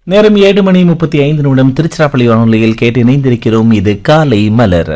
நேரம் ஏழு மணி முப்பத்தி ஐந்து நிமிடம் திருச்சிராப்பள்ளி வானொலியில் கேட்டு இணைந்திருக்கிறோம் இது காலை மலர்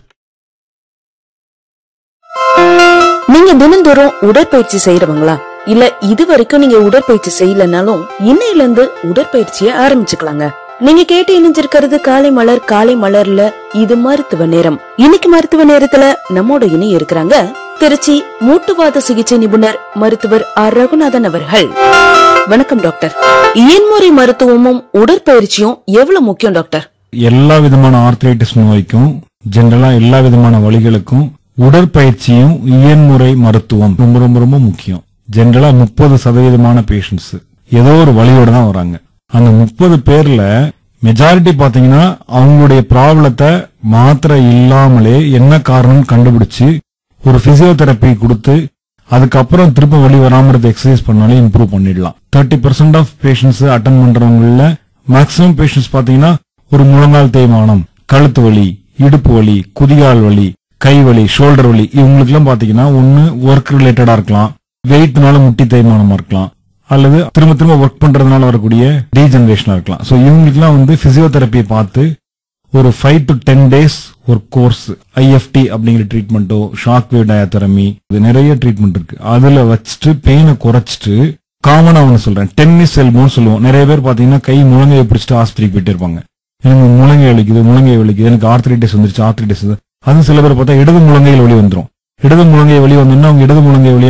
நீங்க தினந்தோறும் உடற்பயிற்சி செய்யறவங்களா இல்ல இது வரைக்கும் நீங்க உடற்பயிற்சி செய்யலனாலும் இன்னையில இருந்து உடற்பயிற்சியை ஆரம்பிச்சுக்கலாங்க நீங்க கேட்டு இணைஞ்சிருக்கிறது காலை மலர் காலை மலர்ல இது மருத்துவ நேரம் இன்னைக்கு மருத்துவ நேரத்துல நம்மோட இணைய இருக்கிறாங்க திருச்சி மூட்டுவாத சிகிச்சை நிபுணர் மருத்துவர் ஆர் ரகுநாதன் அவர்கள் வணக்கம் டாக்டர் இயன்முறை மருத்துவமும் உடற்பயிற்சியும் எவ்வளவு முக்கியம் டாக்டர் எல்லா விதமான ஆர்த்ரைட்டிஸ் நோய்க்கும் ஜெனரலா எல்லா விதமான வலிகளுக்கும் உடற்பயிற்சியும் இயன்முறை மருத்துவம் ரொம்ப ரொம்ப ரொம்ப முக்கியம் ஜெனரலா முப்பது சதவீதமான பேஷண்ட்ஸ் ஏதோ ஒரு வலியோட தான் வராங்க அந்த முப்பது பேர்ல மெஜாரிட்டி பாத்தீங்கன்னா அவங்களுடைய ப்ராப்ளத்தை மாத்திரை இல்லாமலே என்ன காரணம் கண்டுபிடிச்சு ஒரு பிசியோதெரப்பி கொடுத்து அதுக்கப்புறம் திரும்ப வலி வராம இருக்க எக்ஸசைஸ் பண்ணாலே இம்ப்ரூவ் பண்ணிடலாம் thirty percent of patients attend பண்றவங்கள மேக்ஸிமம் பேஷண்ட்ஸ் பாத்தீங்கன்னா ஒரு முழங்கால் தேய்மானம் கழுத்து வலி இடுப்பு வலி குதிகால் வலி கை வலி ஷோல்டர் வலி இவங்களுக்கு எல்லாம் பாத்தீங்கன்னா ஒன்னு ஒர்க் ரிலேட்டடா இருக்கலாம் வெயிட்னால முட்டி தேய்மானமா இருக்கலாம் அல்லது திரும்ப திரும்ப ஒர்க் பண்றதுனால வரக்கூடிய டீஜெனரேஷனா இருக்கலாம் சோ இவங்களுக்குலாம் வந்து பிசியோதெரப்பியை பார்த்து ஒரு ஃபைவ் டு டென் டேஸ் ஒரு கோர்ஸ் ஐஎஃப்டி அப்படிங்கிற ட்ரீட்மெண்ட்டோ ஷாக் வேவ் டயத்தெரமி இது நிறைய ட்ரீட்மெண்ட் இருக்கு அதுல வச்சுட்டு பெயினை குறைச்சிட்டு காமனா ஒன்று சொல்றேன் டென்னிஸ் எல்போன்னு சொல்லுவோம் நிறைய பேர் பாத்தீங்கன்னா கை முழங்கையை பிடிச்சிட்டு ஆஸ்பத்திரிக்கு போயிட்டு இருப்பாங்க எனக்கு முழங்கை வலிக்குது முழங்கை வலிக்குது எனக்கு ஆர்த்ரைட்டிஸ் வந்துருச்சு ஆர்த்ரைட்டிஸ் அதுவும் சில பேர் பார்த்தா இடது முழங்கையில் வலி வந்துரும் இடது முழங்கை வலி வந்தோம்னா அவங்க இடது முழங்கை வலி